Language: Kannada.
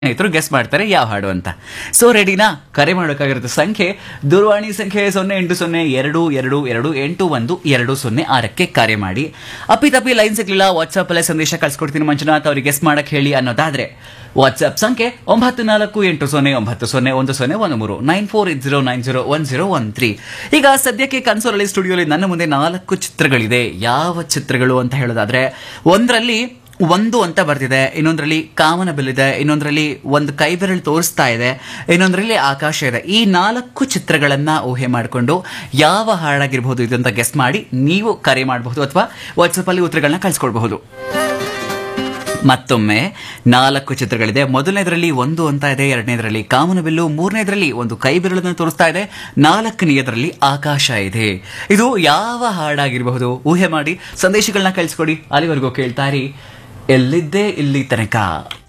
ಸ್ನೇಹಿತರು ಗೆಸ್ ಮಾಡ್ತಾರೆ ಯಾವ ಹಾಡು ಅಂತ ಸೊ ರೆಡಿನಾ ಕರೆ ಮಾಡೋಕ್ಕಾಗಿರುತ್ತೆ ಸಂಖ್ಯೆ ದೂರವಾಣಿ ಸಂಖ್ಯೆ ಸೊನ್ನೆ ಎಂಟು ಸೊನ್ನೆ ಎರಡು ಎರಡು ಎರಡು ಎಂಟು ಒಂದು ಎರಡು ಸೊನ್ನೆ ಆರಕ್ಕೆ ಕರೆ ಮಾಡಿ ಅಪ್ಪಿತಪ್ಪಿ ಲೈನ್ ಸಿಗ್ಲಿಲ್ಲ ವಾಟ್ಸ್ಆಪ್ ಅಲ್ಲೇ ಸಂದೇಶ ಕಳ್ಸಿಕೊಡ್ತೀನಿ ಮಂಜುನಾಥ್ ಅವ್ರಿಗೆ ಗೆಸ್ ಮಾಡಕ್ ಹೇಳಿ ಅನ್ನೋದಾದ್ರೆ ವಾಟ್ಸ್ಆಪ್ ಸಂಖ್ಯೆ ಒಂಬತ್ತು ನಾಲ್ಕು ಎಂಟು ಸೊನ್ನೆ ಒಂಬತ್ತು ಸೊನ್ನೆ ಒಂದು ಸೊನ್ನೆ ಒಂದು ಮೂರು nine four eight zero nine zero one zero one three ಈಗ ಸದ್ಯಕ್ಕೆ ಕನ್ಸೋಲಲ್ಲಿ ಸ್ಟುಡಿಯೋಲಿ ನನ್ನ ಮುಂದೆ ನಾಲ್ಕು ಚಿತ್ರಗಳಿದೆ ಯಾವ ಚಿತ್ರಗಳು ಅಂತ ಹೇಳೋದಾದ್ರೆ ಒಂದರಲ್ಲಿ ಒಂದು ಅಂತ ಬರ್ತಿದೆ ಇನ್ನೊಂದರಲ್ಲಿ ಕಾಮನ ಬಿಲ್ಲಿದೆ ಇನ್ನೊಂದರಲ್ಲಿ ಒಂದು ಕೈ ಬೆರಳು ತೋರಿಸ್ತಾ ಇದೆ ಇನ್ನೊಂದರಲ್ಲಿ ಆಕಾಶ ಇದೆ ಈ ನಾಲ್ಕು ಚಿತ್ರಗಳನ್ನ ಊಹೆ ಮಾಡಿಕೊಂಡು ಯಾವ ಹಾಡಾಗಿರ್ಬೋದು ಇದು ಅಂತ ಗೆಸ್ ಮಾಡಿ ನೀವು ಕರೆ ಮಾಡಬಹುದು ಅಥವಾ ವಾಟ್ಸಪ್ ಅಲ್ಲಿ ಉತ್ತರಗಳನ್ನ ಕಳ್ಸಿಕೊಡ್ಬಹುದು ಮತ್ತೊಮ್ಮೆ ನಾಲ್ಕು ಚಿತ್ರಗಳಿದೆ ಮೊದಲನೇದರಲ್ಲಿ ಒಂದು ಅಂತ ಇದೆ ಎರಡನೇದರಲ್ಲಿ ಕಾಮನಬಿಲ್ಲು ಮೂರನೇದರಲ್ಲಿ ಒಂದು ಕೈ ಬೆರಳನ್ನು ತೋರಿಸ್ತಾ ಇದೆ ನಾಲ್ಕನೆಯದರಲ್ಲಿ ಆಕಾಶ ಇದೆ ಇದು ಯಾವ ಹಾಡಾಗಿರಬಹುದು ಊಹೆ ಮಾಡಿ ಸಂದೇಶಗಳನ್ನ ಕಳಿಸ್ಕೊಡಿ ಅಲ್ಲಿವರೆಗೂ ಕೇಳ್ತಾರಿ ಎಲ್ಲಿದ್ದೆ ಇಲ್ಲಿ ತನಕ